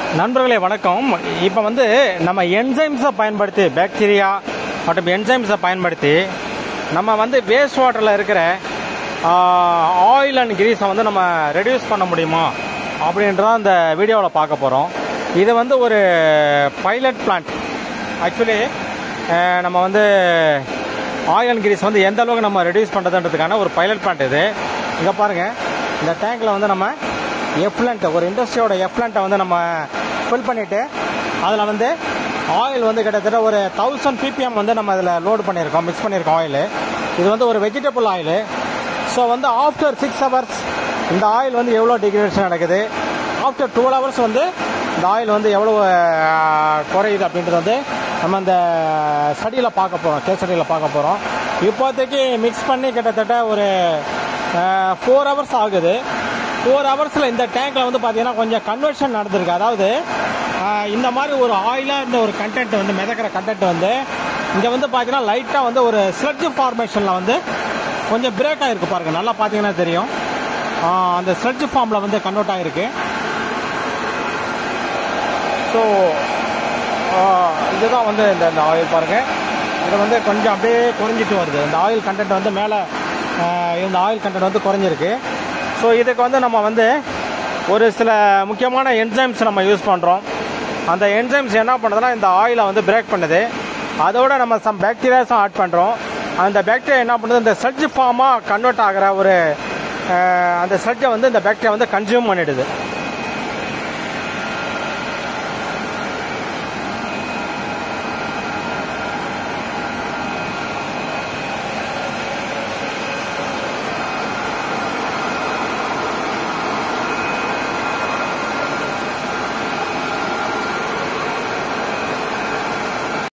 நண்பர்களே வணக்கம் இப்போ வந்து நம்ம என்சைம்ஸை பயன்படுத்தி பாக்டீரியா மற்றும் என்சைம்ஸை பயன்படுத்தி நம்ம வந்து வேஸ்ட் வாட்டரில் இருக்கிற ஆயில் அண்ட் கிரீஸை வந்து நம்ம ரெடியூஸ் பண்ண முடியுமா அப்படின்றத இந்த வீடியோவில் பார்க்க போகிறோம் இது வந்து ஒரு பைலட் பிளான்ட் ஆக்சுவலி நம்ம வந்து ஆயில் அண்ட் கிரீஸ் வந்து எந்த அளவுக்கு நம்ம ரெடியூஸ் பண்ணுறதுன்றதுக்கான ஒரு பைலட் பிளான்ட் இது இங்கே பாருங்கள் இந்த டேங்க்கில் வந்து நம்ம எஃப்லண்ட் ஒரு இண்டஸ்ட்ரியோட எஃப்லண்ட்டை வந்து நம்ம ஃபில் பண்ணிவிட்டு அதில் வந்து ஆயில் வந்து கிட்டத்தட்ட ஒரு தௌசண்ட் பிபிஎம் வந்து நம்ம இதில் லோடு பண்ணியிருக்கோம் மிக்ஸ் பண்ணியிருக்கோம் ஆயில் இது வந்து ஒரு வெஜிடபிள் ஆயில் ஸோ வந்து ஆஃப்டர் சிக்ஸ் ஹவர்ஸ் இந்த ஆயில் வந்து எவ்வளோ டிகிரேஷன் நடக்குது ஆஃப்டர் டுவெல் ஹவர்ஸ் வந்து இந்த ஆயில் வந்து எவ்வளோ அஹ், குறையுது அப்படின்றது வந்து நம்ம இந்த ஸ்டடியில் பார்க்க போகிறோம் கேஸ் ஸ்டடியில் பார்க்க போகிறோம் இப்போதைக்கு மிக்ஸ் பண்ணி கிட்டத்தட்ட ஒரு ஃபோர் ஹவர்ஸ் ஆகுது ஃபோர் ஹவர்ஸில் இந்த டேங்க்கில் வந்து பார்த்தீங்கன்னா கொஞ்சம் கன்வர்ஷன் நடந்திருக்கு அதாவது ஆஹ், இந்த மாதிரி ஒரு ஆயிலாக இருந்த ஒரு கண்டென்ட் வந்து மிதக்கிற கண்டென்ட் வந்து இங்கே வந்து பார்த்தீங்கன்னா லைட்டாக வந்து ஒரு ஸ்லட்ஜ் ஃபார்மேஷனில் வந்து கொஞ்சம் பிரேக் ஆகிருக்கு பாருங்கள் நல்லா பார்த்தீங்கன்னா தெரியும் ஆஹ், அந்த ஸ்லட்ஜ் ஃபார்மில் வந்து கன்வெர்ட் ஆகிருக்கு ஸோ இதுதான் வந்து இந்த இந்த ஆயில் பாருங்கள் இது வந்து கொஞ்சம் அப்படியே குறைஞ்சிட்டு வருது இந்த ஆயில் கண்டென்ட் வந்து மேலே இந்த ஆயில் கண்டென்ட் வந்து குறைஞ்சிருக்கு ஸோ இதுக்கு வந்து நம்ம வந்து ஒரு சில முக்கியமான என்சைம்ஸ் நம்ம யூஸ் பண்ணுறோம் அந்த என்சைம்ஸ் என்ன பண்ணுதுன்னா இந்த ஆயிலை வந்து பிரேக் பண்ணுது அதோட நம்ம சம் பாக்டீரியாஸும் ஆட் பண்ணுறோம் அந்த பாக்டீரியா என்ன பண்ணுது இந்த சர்ஜ் ஃபார்மாக கன்வெர்ட் ஆகிற ஒரு அஹ், அந்த சர்ஜை வந்து இந்த பாக்டீரியா வந்து கன்சியூம் பண்ணிடுது